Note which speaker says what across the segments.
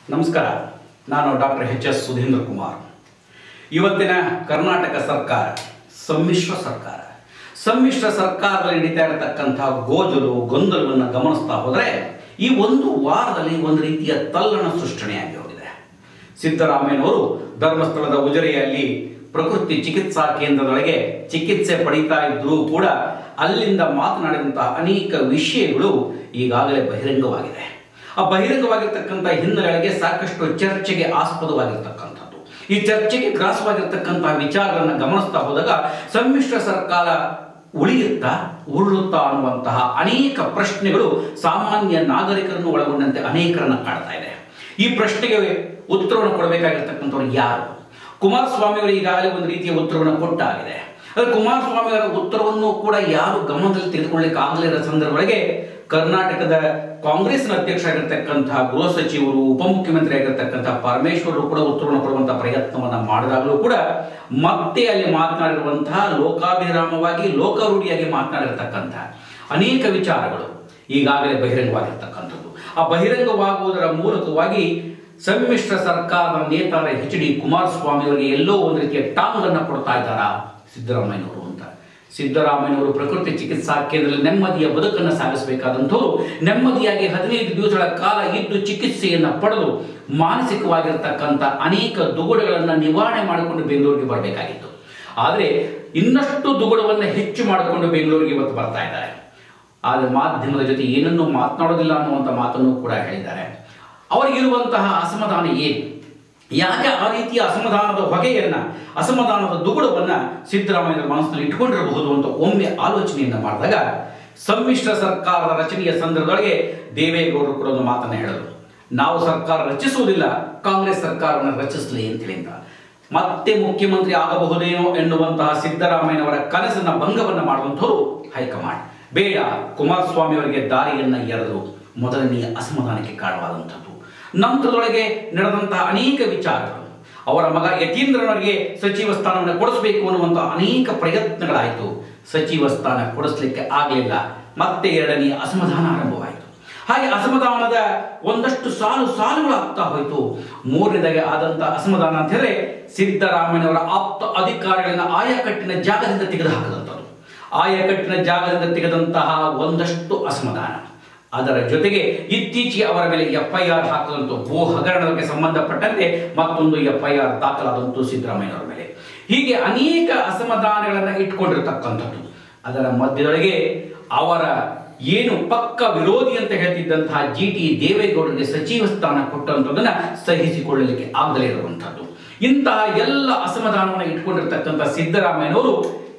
Speaker 1: ನಮಸ್ಕಾರ ನಾನು doctor H S Sudheendra Kumar ಇವತ್ತಿನ ಕರ್ನಾಟಕ ಸರ್ಕಾರ ಸಮ್ಮಿಶ್ರ ಸರ್ಕಾರ ಸಮ್ಮಿಶ್ರ ಸರ್ಕಾರದಲ್ಲಿ ನಡೀತಾ ಇರತಕ್ಕಂಥ ಗೋಜಲು ಗೊಂದಲವನ್ನು ಗಮನಿಸ್ತಾ ಹೋದರೆ ಈ ಒಂದು ವಾರದಲ್ಲಿ ಒಂದು ರೀತಿಯ ತಲ್ಲಣ ಸೃಷ್ಟನೆಯಾಗಿ ಹೋಗಿದೆ ಸಿದ್ದರಾಮಯ್ಯನವರು ಧರ್ಮಸ್ಥಳದ ಉಜಿರೆಯಲ್ಲಿ ಪ್ರಕೃತಿ ಚಿಕಿತ್ಸಾ ಕೇಂದ್ರದೊಳಗೆ ಚಿಕಿತ್ಸೆ ಪಡೀತಾ ಇದ್ರೂ ಕೂಡ ಅಲ್ಲಿಂದ ಮಾತನಾಡಿದಂತಹ ಅನೇಕ ವಿಷಯಗಳು ಈಗಾಗಲೇ ಬಹಿರಂಗವಾಗಿದೆ ಆ ಬಹಿರಂಗವಾಗಿರ್ತಕ್ಕಂಥ ಹಿನ್ನೆಲೆಗಳಿಗೆ ಸಾಕಷ್ಟು ಚರ್ಚೆಗೆ ಆಸ್ಪದವಾಗಿರ್ತಕ್ಕಂಥದ್ದು ಈ ಚರ್ಚೆಗೆ ಗ್ರಾಸವಾಗಿರ್ತಕ್ಕಂತಹ ವಿಚಾರಗಳನ್ನು ಗಮನಿಸ್ತಾ ಹೋದಾಗ ಸಮ್ಮಿಶ್ರ ಸರ್ಕಾರ ಉಳಿಯುತ್ತಾ ಉರುಳುತ್ತಾ ಅನ್ನುವಂತಹ ಅನೇಕ ಪ್ರಶ್ನೆಗಳು ಸಾಮಾನ್ಯ ನಾಗರಿಕರನ್ನು ಒಳಗೊಂಡಂತೆ ಅನೇಕರನ್ನ ಕಾಡ್ತಾ ಇದೆ ಈ ಪ್ರಶ್ನೆಗೆ ಉತ್ತರವನ್ನು ಕೊಡಬೇಕಾಗಿರ್ತಕ್ಕಂಥವ್ರು ಯಾರು ಕುಮಾರಸ್ವಾಮಿ ಅವರು ಈಗಾಗಲೇ ಒಂದು ರೀತಿಯ ಉತ್ತರವನ್ನು ಕೊಟ್ಟಾಗಿದೆ ಆದರೆ ಕುಮಾರಸ್ವಾಮಿ ಅವರ ಉತ್ತರವನ್ನು ಕೂಡ ಯಾರು ಗಮನದಲ್ಲಿ ತೆಗೆದುಕೊಳ್ಳಿಕ್ಕೆ ಆಗಲಿರೋ ಸಂದರ್ಭದೊಳಗೆ ಕರ್ನಾಟಕದ ಕಾಂಗ್ರೆಸ್ನ ಅಧ್ಯಕ್ಷರಾಗಿರ್ತಕ್ಕಂತಹ ಗೃಹ ಸಚಿವರು ಉಪಮುಖ್ಯಮಂತ್ರಿ ಆಗಿರ್ತಕ್ಕಂತಹ ಪರಮೇಶ್ವರರು ಕೂಡ ಉತ್ತರವನ್ನು ಕೊಡುವಂತಹ ಪ್ರಯತ್ನವನ್ನ ಮಾಡಿದಾಗಲೂ ಕೂಡ ಮತ್ತೆ ಅಲ್ಲಿ ಮಾತನಾಡಿರುವಂತಹ ಲೋಕಾಭಿರಾಮವಾಗಿ ಲೋಕಾರೂಢಿಯಾಗಿ ಮಾತನಾಡಿರ್ತಕ್ಕಂತಹ ಅನೇಕ ವಿಚಾರಗಳು ಈಗಾಗಲೇ ಬಹಿರಂಗವಾಗಿರ್ತಕ್ಕಂಥದ್ದು ಆ ಬಹಿರಂಗವಾಗುವುದರ ಮೂಲಕವಾಗಿ ಸಮ್ಮಿಶ್ರ ಸರ್ಕಾರದ ನೇತಾರ ಎಚ್ ಡಿ ಕುಮಾರಸ್ವಾಮಿ ಅವರಿಗೆ ಎಲ್ಲೋ ಒಂದು ರೀತಿಯ ಟಾಂಗ್ ಅನ್ನ ಕೊಡ್ತಾ ಇದ್ದಾರಾ ಸಿದ್ದರಾಮಯ್ಯನವರು ಅಂತ ಸಿದ್ದರಾಮಯ್ಯನವರು ಪ್ರಕೃತಿ ಚಿಕಿತ್ಸಾ ಕೇಂದ್ರದಲ್ಲಿ ನೆಮ್ಮದಿಯ ಬದುಕನ್ನು ಸಾಗಿಸಬೇಕಾದಂಥವ್ರು ನೆಮ್ಮದಿಯಾಗಿ ಹದಿನೈದು ದಿವಸಗಳ ಕಾಲ ಇದ್ದು ಚಿಕಿತ್ಸೆಯನ್ನು ಪಡೆದು ಮಾನಸಿಕವಾಗಿರ್ತಕ್ಕಂಥ ಅನೇಕ ದುಗುಡಗಳನ್ನು ನಿವಾರಣೆ ಮಾಡಿಕೊಂಡು ಬೆಂಗಳೂರಿಗೆ ಬರಬೇಕಾಗಿತ್ತು ಆದರೆ ಇನ್ನಷ್ಟು ದುಗುಡವನ್ನು ಹೆಚ್ಚು ಮಾಡಿಕೊಂಡು ಬೆಂಗಳೂರಿಗೆ ಇವತ್ತು ಬರ್ತಾ ಇದ್ದಾರೆ ಆದರೆ ಮಾಧ್ಯಮದ ಜೊತೆ ಏನನ್ನೂ ಮಾತನಾಡೋದಿಲ್ಲ ಅನ್ನುವಂಥ ಮಾತನ್ನು ಕೂಡ ಹೇಳಿದ್ದಾರೆ ಅವರಿಗಿರುವಂತಹ ಅಸಮಾಧಾನ ಏನು ಯಾಕೆ ಆ ರೀತಿಯ ಅಸಮಾಧಾನದ ಹೊಗೆಯನ್ನ ಅಸಮಾಧಾನದ ದುಗುಡವನ್ನ ಸಿದ್ದರಾಮಯ್ಯ ಮನಸ್ಸಿನಲ್ಲಿ ಇಟ್ಕೊಂಡಿರಬಹುದು ಅಂತ ಒಮ್ಮೆ ಆಲೋಚನೆಯನ್ನ ಮಾಡಿದಾಗ ಸಮ್ಮಿಶ್ರ ಸರ್ಕಾರದ ರಚನೆಯ ಸಂದರ್ಭದೊಳಗೆ ದೇವೇಗೌಡರು ಕೂಡ ಒಂದು ಮಾತನ್ನ ಹೇಳಿದರು ನಾವು ಸರ್ಕಾರ ರಚಿಸುವುದಿಲ್ಲ ಕಾಂಗ್ರೆಸ್ ಸರ್ಕಾರವನ್ನು ರಚಿಸಲಿ ಅಂತ ಹೇಳಿದ ಮತ್ತೆ ಮುಖ್ಯಮಂತ್ರಿ ಆಗಬಹುದೇನೋ ಎನ್ನುವಂತಹ ಸಿದ್ದರಾಮಯ್ಯನವರ ಕನಸನ್ನ ಭಂಗವನ್ನ ಮಾಡುವಂಥವ್ರು ಹೈಕಮಾಂಡ್ ಬೇಡ ಕುಮಾರಸ್ವಾಮಿ ಅವರಿಗೆ ದಾರಿಯನ್ನ ಎರೆದು ಮೊದಲನೆಯ ಅಸಮಾಧಾನಕ್ಕೆ ಕಾರಣವಾದಂಥದ್ದು ನಂತರದೊಳಗೆ ನಡೆದಂತಹ ಅನೇಕ ವಿಚಾರಗಳು ಅವರ ಮಗ ಯತೀಂದ್ರನವರಿಗೆ ಸಚಿವ ಸ್ಥಾನವನ್ನು ಕೊಡಿಸಬೇಕು ಅನ್ನುವಂಥ ಅನೇಕ ಪ್ರಯತ್ನಗಳಾಯಿತು ಸಚಿವ ಸ್ಥಾನ ಕೊಡಿಸ್ಲಿಕ್ಕೆ ಆಗಲಿಲ್ಲ ಮತ್ತೆ ಎರಡನೆಯ ಅಸಮಾಧಾನ ಆರಂಭವಾಯಿತು ಹಾಗೆ ಅಸಮಾಧಾನದ ಒಂದಷ್ಟು ಸಾಲು ಸಾಲುಗಳಾಗ್ತಾ ಹೋಯಿತು ಮೂರನೇದಾಗಿ ಆದಂತ ಅಸಮಾಧಾನ ಅಂತ ಹೇಳಿದ್ರೆ ಸಿದ್ದರಾಮಯ್ಯನವರ ಆಪ್ತ ಅಧಿಕಾರಿಗಳನ್ನ ಆಯಕಟ್ಟಿನ ಜಾಗದಿಂದ ತೆಗೆದು ಹಾಕದಂಥದ್ದು ಆಯಕಟ್ಟಿನ ಜಾಗದಿಂದ ತೆಗೆದಂತಹ ಒಂದಷ್ಟು ಅಸಮಾಧಾನ ಅದರ ಜೊತೆಗೆ ಇತ್ತೀಚೆಗೆ ಅವರ ಮೇಲೆ ಎಫ್ಐಆರ್ ಹಾಕದಂತ ಭೂ ಹಗರಣಕ್ಕೆ ಸಂಬಂಧಪಟ್ಟಂತೆ ಮತ್ತೊಂದು ಎಫ್ಐಆರ್ ದಾಖಲಾದಂತು ಸಿದ್ದರಾಮಯ್ಯನವರ ಮೇಲೆ ಹೀಗೆ ಅನೇಕ ಅಸಮಾಧಾನಗಳನ್ನು ಇಟ್ಕೊಂಡಿರ್ತಕ್ಕಂಥದ್ದು ಅದರ ಮಧ್ಯದೊಳಗೆ ಅವರ ಏನು ಪಕ್ಕ ವಿರೋಧಿ ಅಂತ ಹೇಳ್ತಿದ್ದಂತಹ ಜಿ ಟಿ ದೇವೇಗೌಡರಿಗೆ ಸಚಿವ ಸ್ಥಾನ ಕೊಟ್ಟಂಥದ್ದನ್ನ ಸಹಿಸಿಕೊಳ್ಳಲಿಕ್ಕೆ ಆಗದೇ ಇರುವಂಥದ್ದು ಇಂತಹ ಎಲ್ಲ ಅಸಮಾಧಾನವನ್ನು ಇಟ್ಕೊಂಡಿರ್ತಕ್ಕಂಥ ಸಿದ್ದರಾಮಯ್ಯನವರು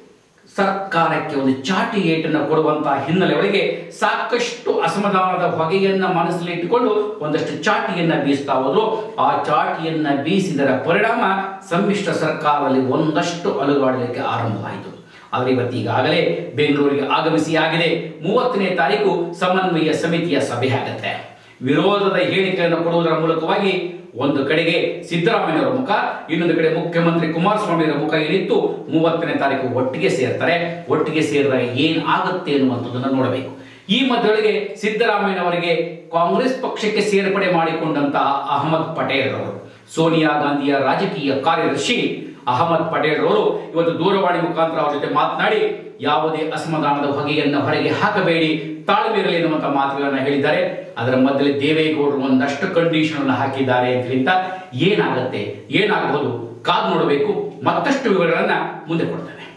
Speaker 1: ಸರ್ಕಾರಕ್ಕೆ ಒಂದು ಚಾಟಿ ಏಟನ್ನು ಕೊಡುವಂತಹ ಹಿನ್ನೆಲೆಯೊಳಗೆ ಸಾಕಷ್ಟು ಅಸಮಾಧಾನದ ಹೊಗೆಯನ್ನ ಮನಸ್ಸಲ್ಲಿ ಇಟ್ಟುಕೊಂಡು ಒಂದಷ್ಟು ಚಾಟಿಯನ್ನ ಬೀಸ್ತಾ ಹೋದ್ರು ಆ ಚಾಟಿಯನ್ನ ಬೀಸಿದರ ಪರಿಣಾಮ ಸಮ್ಮಿಶ್ರ ಸರ್ಕಾರದಲ್ಲಿ ಒಂದಷ್ಟು ಅಲುಗಾಡಲಿಕ್ಕೆ ಆರಂಭವಾಯಿತು ಆದರೆ ಇವತ್ತೀಗಾಗಲೇ ಬೆಂಗಳೂರಿಗೆ ಆಗಮಿಸಿ ಆಗಿದೆ ಮೂವತ್ತನೇ ತಾರೀಕು ಸಮನ್ವಯ ಸಮಿತಿಯ ಸಭೆ ಆಗತ್ತೆ ವಿರೋಧದ ಹೇಳಿಕೆಯನ್ನು ಕೊಡುವುದರ ಮೂಲಕವಾಗಿ ಒಂದು ಕಡೆಗೆ ಸಿದ್ದರಾಮಯ್ಯವರ ಮುಖ ಇನ್ನೊಂದು ಕಡೆ ಮುಖ್ಯಮಂತ್ರಿ ಕುಮಾರಸ್ವಾಮಿಯವರ ಮುಖ ಏನಿತ್ತು ಮೂವತ್ತನೇ ತಾರೀಕು ಒಟ್ಟಿಗೆ ಸೇರ್ತಾರೆ ಒಟ್ಟಿಗೆ ಸೇರಿದಾಗ ಏನ್ ಆಗುತ್ತೆ ಅನ್ನುವಂಥದ್ದನ್ನು ನೋಡಬೇಕು ಈ ಮಧ್ಯೊಳಗೆ ಸಿದ್ದರಾಮಯ್ಯನವರಿಗೆ ಕಾಂಗ್ರೆಸ್ ಪಕ್ಷಕ್ಕೆ ಸೇರ್ಪಡೆ ಮಾಡಿಕೊಂಡಂತಹ ಅಹಮದ್ ಪಟೇಲ್ ಅವರು ಸೋನಿಯಾ ಗಾಂಧಿಯ ರಾಜಕೀಯ ಕಾರ್ಯದರ್ಶಿ ಅಹಮದ್ ಪಟೇಲ್ ಅವರು ಇವತ್ತು ದೂರವಾಣಿ ಮುಖಾಂತರ ಅವರ ಜೊತೆ ಮಾತನಾಡಿ ಯಾವುದೇ ಅಸಮಾಧಾನದ ಹೊಗೆಯನ್ನು ಹೊರಗೆ ಹಾಕಬೇಡಿ ತಾಳ್ಮೆ ಇರಲಿ ಎನ್ನುವಂತ ಮಾತುಗಳನ್ನು ಹೇಳಿದ್ದಾರೆ ಅದರ ಮಧ್ಯದಲ್ಲಿ ದೇವೇಗೌಡರು ಒಂದಷ್ಟು ಕಂಡೀಷನ್ ಅನ್ನು ಹಾಕಿದ್ದಾರೆ ಅಂತ ಹೇಳಿದ ಏನಾಗತ್ತೆ ಏನಾಗಬಹುದು ಕಾದು ನೋಡಬೇಕು ಮತ್ತಷ್ಟು ವಿವರಗಳನ್ನ ಮುಂದೆ ಕೊಡ್ತೇನೆ